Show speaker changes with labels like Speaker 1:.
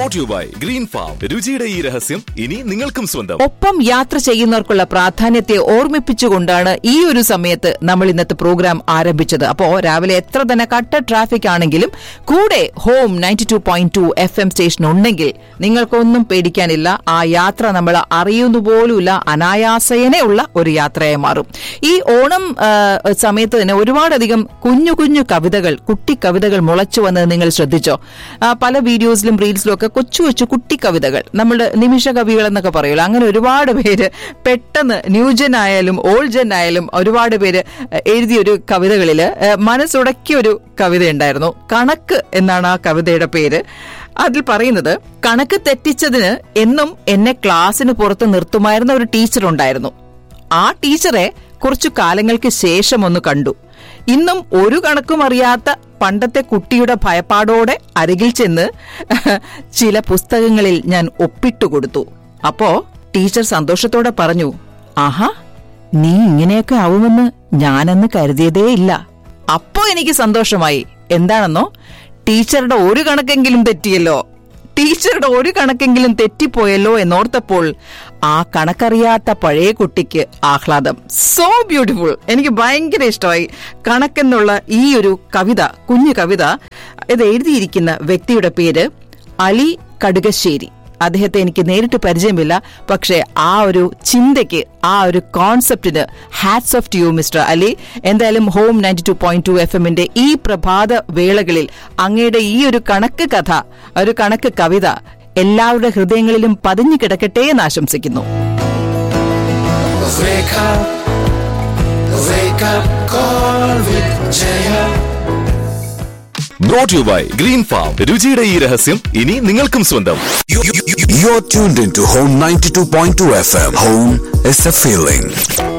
Speaker 1: Brought you by green farm രുചിയുടെ ഈ രഹസ്യം ഇനി നിങ്ങൾക്കും സ്വന്തം
Speaker 2: ഒപ്പം യാത്ര ചെയ്യുന്നവർക്കുള്ള പ്രാധാന്യത്തെ ഓർമ്മിപ്പിച്ചുകൊണ്ടാണ് ഈ ഒരു സമയത്ത് നമ്മൾ ഇന്നത്തെ പ്രോഗ്രാം ആരംഭിച്ചത് അപ്പോ രാവിലെ എത്ര തന്നെ കട്ട ട്രാഫിക് ആണെങ്കിലും കൂടെ home ninety two point two F M station ഉണ്ടെങ്കിൽ നിങ്ങൾക്കൊന്നും പേടിക്കാനില്ല ആ യാത്ര നമ്മൾ അറിയുന്നു പോലുമില്ല അനായാസേന ഉള്ള ഒരു യാത്രയായി മാറും ഈ ഓണം ആ, സമയത്ത് തന്നെ ഒരുപാടധികം കുഞ്ഞു കുഞ്ഞു കവിതകൾ കുട്ടി കവിതകൾ മുളച്ചു വന്നത് നിങ്ങൾ ശ്രദ്ധിച്ചോ ആ, പല വീഡിയോസിലും റീൽസിലും ഒക്കെ കൊച്ചു കൊച്ചു കുട്ടി കവിതകൾ നമ്മുടെ നിമിഷ കവികൾ എന്നൊക്കെ പറയുമല്ലോ അങ്ങനെ ഒരുപാട് പേര് പെട്ടെന്ന് ന്യൂജൻ ആയാലും ഓൾഡ് ജൻ ആയാലും ഒരുപാട് പേര് എഴുതിയ ഒരു കവിതകളില് ഏഹ്, മനസ്സുടക്കിയ ഒരു കവിത ഉണ്ടായിരുന്നു കണക്ക് എന്നാണ് ആ കവിതയുടെ പേര് അതിൽ പറയുന്നത് കണക്ക് തെറ്റിച്ചതിന് എന്നും എന്നെ ക്ലാസ്സിന് പുറത്ത് നിർത്തുമായിരുന്ന ഒരു ടീച്ചർ ഉണ്ടായിരുന്നു ആ ടീച്ചറെ കുറച്ചു കാലങ്ങൾക്ക് ശേഷം ഒന്ന് കണ്ടു ഇന്നും ഒരു കണക്കും അറിയാത്ത പണ്ടത്തെ കുട്ടിയുടെ ഭയപ്പാടോടെ അരികിൽ ചെന്ന് ചില പുസ്തകങ്ങളിൽ ഞാൻ ഒപ്പിട്ടുകൊടുത്തു അപ്പോ ടീച്ചർ സന്തോഷത്തോടെ പറഞ്ഞു ആഹാ നീ ഇങ്ങനെയൊക്കെ ആവുമെന്ന് ഞാനന്ന് കരുതിയതേ ഇല്ല അപ്പോ എനിക്ക് സന്തോഷമായി എന്താണെന്നോ ടീച്ചറുടെ ഒരു കണക്കെങ്കിലും തെറ്റിയല്ലോ ടീച്ചറുടെ ഒരു കണക്കെങ്കിലും തെറ്റിപ്പോയല്ലോ എന്നോർത്തപ്പോൾ ആ കണക്കറിയാത്ത പഴയ കുട്ടിക്ക് ആഹ്ലാദം സോ ബ്യൂട്ടിഫുൾ എനിക്ക് ഭയങ്കര ഇഷ്ടമായി കണക്കെന്നുള്ള ഈ ഒരു കവിത കുഞ്ഞു കവിത ഇത് എഴുതിയിരിക്കുന്ന വ്യക്തിയുടെ പേര് അലി കടുകശ്ശേരി അദ്ദേഹത്തെ എനിക്ക് നേരിട്ട് പരിചയമില്ല പക്ഷേ ആ ഒരു ചിന്തയ്ക്ക് ആ ഒരു കോൺസെപ്റ്റിന് hats off to you mister Ali എന്തായാലും home ninety two point two F എമ്മിന്റെ ഈ പ്രഭാത വേളകളിൽ അങ്ങയുടെ ഈ ഒരു കണക്ക് കഥ ഒരു കണക്ക് കവിത എല്ലാവരുടെ ഹൃദയങ്ങളിലും പതിഞ്ഞു കിടക്കട്ടെ എന്ന് ആശംസിക്കുന്നു
Speaker 3: Wake up, wake up, call with Jaya.
Speaker 1: Brought you by green farm രുചിയുടെ ഈ രഹസ്യം ഇനി നിങ്ങൾക്കും സ്വന്തം
Speaker 4: You're tuned into Home 92.2 FM. Home is a feeling.